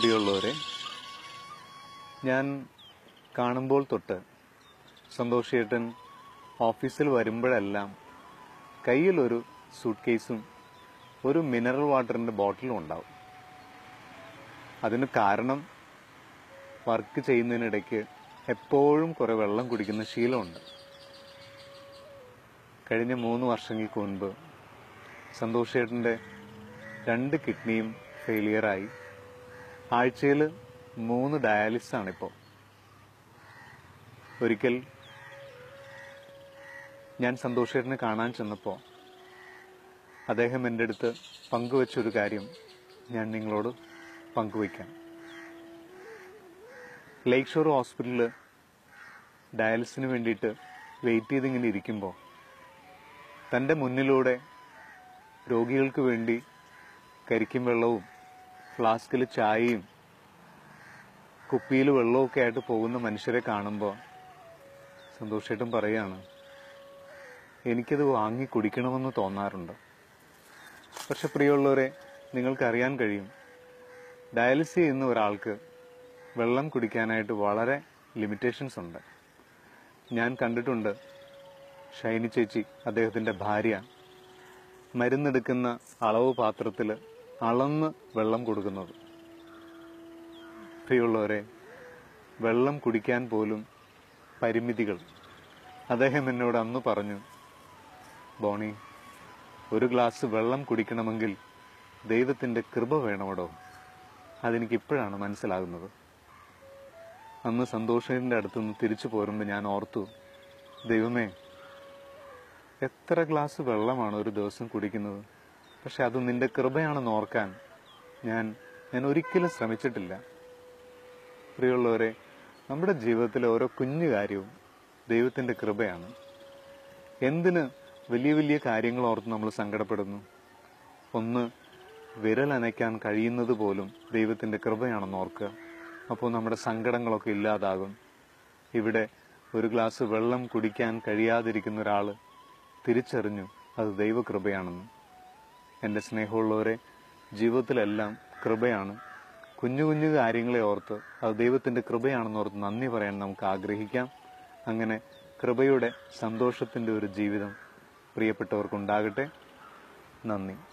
പ്രിയമുള്ളവരെ ഞാൻ കാണുമ്പോൾ തൊട്ട് സന്തോഷേട്ടൻ ഓഫീസിൽ വരുമ്പോഴെല്ലാം കയ്യിലൊരു സൂട്ട് കേസും ഒരു മിനറൽ വാട്ടറിന്റെ ബോട്ടിലും ഉണ്ടാവും അതിന് കാരണം വർക്ക് ചെയ്യുന്നതിനിടയ്ക്ക് എപ്പോഴും കുറെ വെള്ളം കുടിക്കുന്ന ശീലമുണ്ട് കഴിഞ്ഞ മൂന്ന് വർഷങ്ങൾക്ക് മുൻപ് സന്തോഷേട്ടന്റെ രണ്ട് കിഡ്നിയും ഫെയിലിയറായി ആഴ്ചയിൽ മൂന്ന് ഡയാലിസിസ് ആണിപ്പോൾ ഒരിക്കൽ ഞാൻ സന്തോഷേട്ടനെ കാണാൻ ചെന്നപ്പോൾ അദ്ദേഹം എൻ്റെ അടുത്ത് പങ്കുവച്ചൊരു കാര്യം ഞാൻ നിങ്ങളോട് പങ്കുവയ്ക്കാം ലേക്ക് ഷോർ ഹോസ്പിറ്റലിൽ ഡയാലിസിന് വേണ്ടിയിട്ട് വെയിറ്റ് ചെയ്തിങ്ങനെ ഇരിക്കുമ്പോൾ തൻ്റെ മുന്നിലൂടെ രോഗികൾക്ക് വേണ്ടി കരിക്കും വെള്ളവും ഫ്ലാസ്കിൽ ചായയും കുപ്പിയിൽ വെള്ളമൊക്കെ ആയിട്ട് പോകുന്ന മനുഷ്യരെ കാണുമ്പോൾ സന്തോഷമായിട്ടും പറയാണ് എനിക്കത് വാങ്ങി കുടിക്കണമെന്ന് തോന്നാറുണ്ട് പക്ഷെ പ്രിയമുള്ളവരെ നിങ്ങൾക്കറിയാൻ കഴിയും ഡയാലിസിസ് ചെയ്യുന്ന ഒരാൾക്ക് വെള്ളം കുടിക്കാനായിട്ട് വളരെ ലിമിറ്റേഷൻസ് ഉണ്ട് ഞാൻ കണ്ടിട്ടുണ്ട് ഷൈനി ചേച്ചി അദ്ദേഹത്തിന്റെ ഭാര്യ മരുന്നെടുക്കുന്ന അളവ് പാത്രത്തിൽ അളന്ന് വെള്ളം കൊടുക്കുന്നത് പ്രിയമുള്ളവരെ വെള്ളം കുടിക്കാൻ പോലും പരിമിതികൾ അദ്ദേഹം എന്നോട് അന്ന് പറഞ്ഞു ബോണി ഒരു ഗ്ലാസ് വെള്ളം കുടിക്കണമെങ്കിൽ ദൈവത്തിന്റെ കൃപ വേണമടോ അതെനിക്ക് ഇപ്പോഴാണ് മനസ്സിലാകുന്നത് അന്ന് സന്തോഷന്റെ അടുത്തുനിന്ന് തിരിച്ചു പോരുമ്പോൾ ഞാൻ ഓർത്തു ദൈവമേ എത്ര ഗ്ലാസ് വെള്ളമാണ് ഒരു ദിവസം കുടിക്കുന്നത് പക്ഷെ അത് നിന്റെ കൃപയാണെന്ന് ഓർക്കാൻ ഞാൻ ഞാൻ ഒരിക്കലും ശ്രമിച്ചിട്ടില്ല പ്രിയമുള്ളവരെ നമ്മുടെ ജീവിതത്തിലെ ഓരോ കുഞ്ഞു കാര്യവും ദൈവത്തിന്റെ കൃപയാണ് എന്തിന് വലിയ വലിയ കാര്യങ്ങൾ ഓർത്ത് നമ്മൾ സങ്കടപ്പെടുന്നു ഒന്ന് വിരലനയ്ക്കാൻ കഴിയുന്നത് പോലും ദൈവത്തിന്റെ കൃപയാണെന്ന് ഓർക്കുക അപ്പോൾ നമ്മുടെ സങ്കടങ്ങളൊക്കെ ഇല്ലാതാകും ഇവിടെ ഒരു ഗ്ലാസ് വെള്ളം കുടിക്കാൻ കഴിയാതിരിക്കുന്ന ഒരാള് തിരിച്ചറിഞ്ഞു അത് ദൈവകൃപയാണെന്ന് എൻ്റെ സ്നേഹമുള്ളവരെ ജീവിതത്തിലെല്ലാം കൃപയാണ് കുഞ്ഞു കുഞ്ഞു കാര്യങ്ങളെ ഓർത്ത് അത് ദൈവത്തിന്റെ കൃപയാണെന്ന് ഓർത്ത് നന്ദി പറയാൻ നമുക്ക് ആഗ്രഹിക്കാം അങ്ങനെ കൃപയുടെ സന്തോഷത്തിന്റെ ഒരു ജീവിതം പ്രിയപ്പെട്ടവർക്കുണ്ടാകട്ടെ നന്ദി